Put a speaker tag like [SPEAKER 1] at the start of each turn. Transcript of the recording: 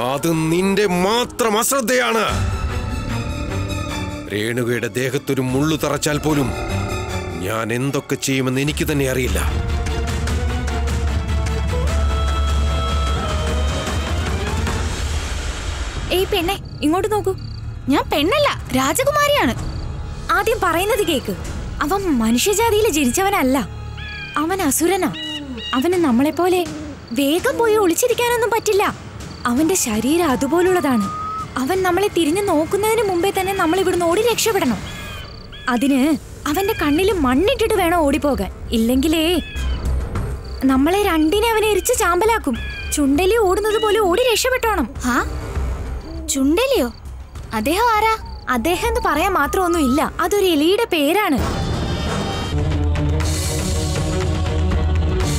[SPEAKER 1] അത് നിന്റെ മാത്രം അശ്രദ്ധയാണ് രേണുകയുടെ ദേഹത്തൊരു മുള്ളു തറച്ചാൽ പോലും ഞാൻ എന്തൊക്കെ ചെയ്യുമെന്ന് എനിക്ക് തന്നെ അറിയില്ല
[SPEAKER 2] ഏയ് പെണ്ണെ ഇങ്ങോട്ട് നോക്കൂ ഞാൻ പെണ്ണല്ല രാജകുമാരിയാണ് ആദ്യം പറയുന്നത് കേക്ക് അവൻ മനുഷ്യജാതിയിൽ ജനിച്ചവനല്ല അവൻ അസുരനാ അവന് നമ്മളെപ്പോലെ വേഗം പോയി ഒളിച്ചിരിക്കാനൊന്നും പറ്റില്ല അവന്റെ ശരീരം അതുപോലുള്ളതാണ് അവൻ നമ്മളെ തിരിഞ്ഞു നോക്കുന്നതിന് മുമ്പേ തന്നെ നമ്മൾ ഇവിടുന്ന് ഓടി രക്ഷപ്പെടണം അതിന് അവന്റെ കണ്ണിൽ മണ്ണിട്ടിട്ട് വേണം ഓടിപ്പോകാൻ ഇല്ലെങ്കിലേ നമ്മളെ രണ്ടിനെ അവനെ എരിച്ച് ചാമ്പലാക്കും ചുണ്ടലി ഓടുന്നത് പോലെ ഓടി രക്ഷപ്പെട്ടോണം ഹാ ചുണ്ടലിയോ അദ്ദേഹം ആരാ അദ്ദേഹം എന്ന് പറയാൻ മാത്രമൊന്നും ഇല്ല അതൊരു എലിയുടെ പേരാണ്